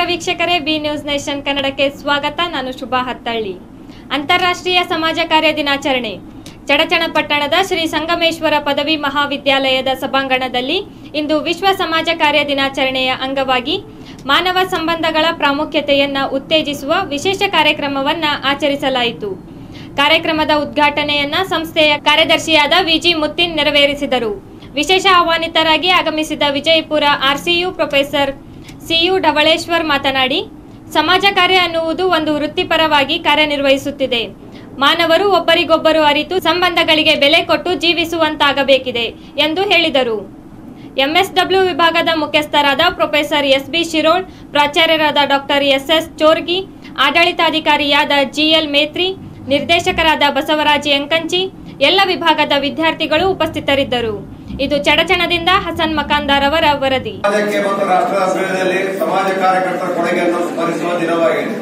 ನಮಸ್ಕಾರ ವೀಕ್ಷಕರೇ B news nation ಕನ್ನಡಕ್ಕೆ ಸ್ವಾಗತ ನಾನು ಶುಭಾ ಹತ್ತಳ್ಳಿ ಅಂತಾರಾಷ್ಟ್ರೀಯ ಸಮಾಜ ಕಾರ್ಯ ದಿನಾಚರಣೆ ಚಡಚಣ ಪಟ್ಟಣದ ಶ್ರೀ ಸಂಗಮೇಶ್ವರ ಪದವಿ ಮಹಾವಿದ್ಯಾಲಯದ ಸಭಾಂಗಣದಲ್ಲಿ ಇಂದು ವಿಶ್ವ ಸಮಾಜ ಕಾರ್ಯ ದಿನಾಚರಣೆಯ ಅಂಗವಾಗಿ ಮಾನವ ಸಂಬಂಧಗಳ ಪ್ರಾಮುಖ್ಯತೆಯನ್ನ ಉತ್ತೇಜಿಸುವ ವಿಶೇಷ ಕಾರ್ಯಕ್ರಮವನ್ನ ಆಚರಿಸಲಾಯಿತು ಕಾರ್ಯಕ್ರಮದ ಉದ್ಘಾಟನೆಯನ್ನ ಸಂಸ್ಥೆಯ ಕಾರ್ಯದರ್ಶಿಯಾದ ವಿಜಿ ಮುತ್ತಿನ್ ನೆರವೇರಿಸಿದರು ವಿಶೇಷ ಆಹ್ವಾನಿತರಾಗಿ ಆಗಮಿಸಿದ Vijayapura RCU professor CU Dhavaleshwar ಮಾತನಾಡಿ ಸಮಾಜ ಕಾರ್ಯ ಅನ್ನುವುದು ಒಂದು ವೃತ್ತಿಪರವಾಗಿ ಕಾರ್ಯನಿರ್ವಹಿಸುತ್ತಿದೆ ಮಾನವರು ಒಬ್ಬರಿಗೊಬ್ಬರು ಅರಿತು ಸಂಬಂಧಗಳಿಗೆ ಬೆಲೆ ಕೊಟ್ಟು ಜೀವಿಸುವಂತಾಗಬೇಕಿದೆ ಎಂದು ಹೇಳಿದರು ಎಂಎಸ್ಡಬ್ಲ್ಯೂ ವಿಭಾಗದ ಮುಖ್ಯಸ್ಥರಾದ ಪ್ರೊಫೆಸರ್ ಎಸ್ ಬಿ ಶಿರೋಳ್ ಪ್ರಾಚಾರ್ಯರಾದ ಡಾಕ್ಟರ್ ಎಸ್ ಎಸ್ ಚೋರ್ಗಿ ಆಡಳಿತಾಧಿಕಾರಿಯಾದ ಜಿಎಲ್ ಮೇತ್ರಿ ನಿರ್ದೇಶಕರಾದ ಬಸವರಾಜ್ ಎಂಕಂಚಿ ಎಲ್ಲ ವಿಭಾಗದ ವಿದ್ಯಾರ್ಥಿಗಳು ಉಪಸ್ಥಿತರಿದ್ದರು ಇದು ಚಡಚಣದಿಂದ ಹಸನ್ ಮಕಾಂದಾರ್ ಅವರ ವರದಿ ಸಮಾಜಕ್ಕೆ ಮತ್ತು ರಾಷ್ಟ್ರದ ಅಭಿವೃದ್ಧಿಯಲ್ಲಿ ಸಮಾಜ ಕಾರ್ಯಕರ್ತರ ಕೊಡುಗೆಯನ್ನು ಸ್ಮರಿಸುವ ದಿನವಾಗಿದೆ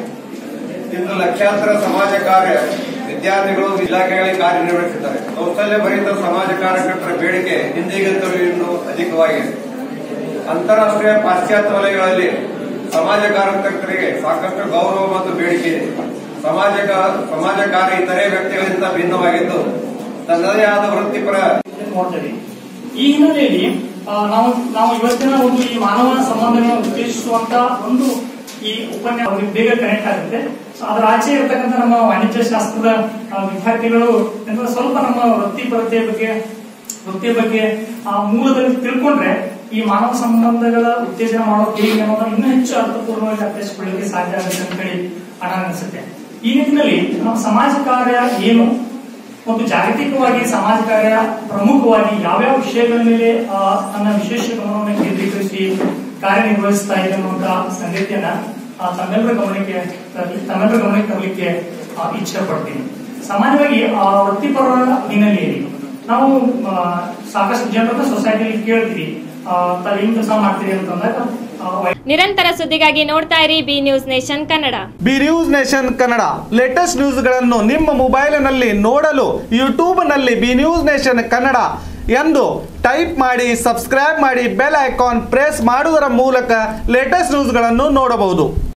ಇಂದು ಲಕ್ಷಾಂತರ ಸಮಾಜ ಕಾರ್ಯ ವಿದ್ಯಾರ್ಥಿಗಳು ಇಲಾಖೆಗಳಿಗೆ ಕಾರ್ಯನಿರ್ವಹಿಸಿದ್ದಾರೆ ಕೌಶಲ್ಯ ಭರಿತ ಸಮಾಜ ಕಾರ್ಯಕರ್ತರ ಬೇಡಿಕೆ ಹಿಂದಿಗಿಂತಲೂ ಇನ್ನೂ ಅಧಿಕವಾಗಿದೆ ಅಂತಾರಾಷ್ಟ್ರೀಯ ಪಾಶ್ಚಾತ್ಯ ವಲಯಗಳಲ್ಲಿ ಸಮಾಜ ಕಾರ್ಯಕರ್ತರಿಗೆ ಸಾಕಷ್ಟು ಗೌರವ ಮತ್ತು ಬೇಡಿಕೆ ಇದೆ ಸಮಾಜ ಸಮಾಜ ಕಾರ್ಯ ಇತರೆ ವ್ಯಕ್ತಿಗಳಿಂದ ಭಿನ್ನವಾಗಿದ್ದು ತನ್ನದೇ ಆದ ವೃತ್ತಿಪರ ನೋಡ್ತೇವೆ ಈ ಹಿನ್ನೆಲೆಯಲ್ಲಿ ಆ, ನಾವು ನಾವು ಇವತ್ತಿನ ಒಂದು ಈ ಮಾನವ ಸಂಬಂಧಗಳನ್ನು ಉತ್ತೇಜಿಸುವಂತ ಒಂದು ಈ ಉಪನ್ಯಾಸ ಅವ್ರಿಗೆ ಬೇಗ ಕನೆಕ್ಟ್ ಆಗುತ್ತೆ ಸೊ ಅದರ ಆಚೆ ಇರತಕ್ಕಂಥ ನಮ್ಮ ವಾಣಿಜ್ಯ ಶಾಸ್ತ್ರದ ಆ, ವಿದ್ಯಾರ್ಥಿಗಳು ಅಂದ್ರೆ ಸ್ವಲ್ಪ ನಮ್ಮ ವೃತ್ತಿಪರತೆಯ ಬಗ್ಗೆ ವೃತ್ತಿಯ ಬಗ್ಗೆ ಆ ಮೂಲದಲ್ಲಿ ತಿಳ್ಕೊಂಡ್ರೆ ಈ ಮಾನವ ಸಂಬಂಧಗಳ ಉತ್ತೇಜನ ಮಾಡೋದು ಹೇಗೆ ಅನ್ನೋದನ್ನ ಇನ್ನೂ ಹೆಚ್ಚು ಅರ್ಥಪೂರ್ಣವಾಗಿ ಅರ್ಥೈಸಿಕೊಳ್ಳಲಿಕ್ಕೆ ಸಾಧ್ಯ ಆಗುತ್ತೆ ಅಂತ ಹೇಳಿ ಹಣ ಅನಿಸುತ್ತೆ ಈ ನಿಟ್ಟಿನಲ್ಲಿ ನಮ್ಮ ಸಮಾಜ ಕಾರ್ಯ ಏನು ಒಂದು ಜಾಗತಿಕವಾಗಿ ಸಮಾಜ ಕಾರ್ಯ ಪ್ರಮುಖವಾಗಿ ಯಾವ್ಯಾವ ವಿಷಯಗಳ ಮೇಲೆ ಆ, ತನ್ನ ವಿಶೇಷ ಗಮನವನ್ನು ಕೇಂದ್ರೀಕರಿಸಿ ಕಾರ್ಯನಿರ್ವಹಿಸ್ತಾ ಇದೆ ಅನ್ನುವಂತ ಸಂಗತಿಯನ್ನ ಆ, ತಮ್ಮೆಲ್ಲರ ಗಮನಕ್ಕೆ ತರ್ಲಿ- ತಮ್ಮೆಲ್ಲರ ಗಮನಕ್ಕೆ ತರಲಿಕ್ಕೆ ಆ, ಇಚ್ಛೆ ಪಡ್ತೀನಿ ಸಾಮಾನ್ಯವಾಗಿ ಆ ವೃತ್ತಿಪರರ ಹಿನ್ನೆಲೆಯಲ್ಲಿ ನಾವು ಆ, ಸಾಕಷ್ಟು ಜನರನ್ನ ಸೊಸೈಟಿಯಲ್ಲಿ ಕೇಳ್ತೀವಿ ಆ, ತಾವು ಏನ್ ಕೆಲಸ ಮಾಡ್ತೀರಿ ಅಂತಂದಾಗ ಆ, ವೈ- ನಿರಂತರ ಸುದ್ದಿಗಾಗಿ ನೋಡ್ತಾ ಇರಿ B news nation Kannada B news nation Kannada latest ನ್ಯೂಸ್ಗಳನ್ನು ನಿಮ್ಮ ಮೊಬೈಲಿನಲ್ಲಿ ನೋಡಲು ಯೂಟ್ಯೂಬ್ನಲ್ಲಿ ಬಿ ನ್ಯೂಸ್ ನೇಷನ್ ಕನ್ನಡ ಎಂದು ಟೈಪ್ ಮಾಡಿ ಸಬ್ಸ್ಕ್ರೈಬ್ ಮಾಡಿ ಬೆಲ್ ಐಕಾನ್ ಪ್ರೆಸ್ ಮಾಡುವುದರ ಮೂಲಕ ಲೇಟೆಸ್ಟ್ ನ್ಯೂಸ್ಗಳನ್ನು ನೋಡಬಹುದು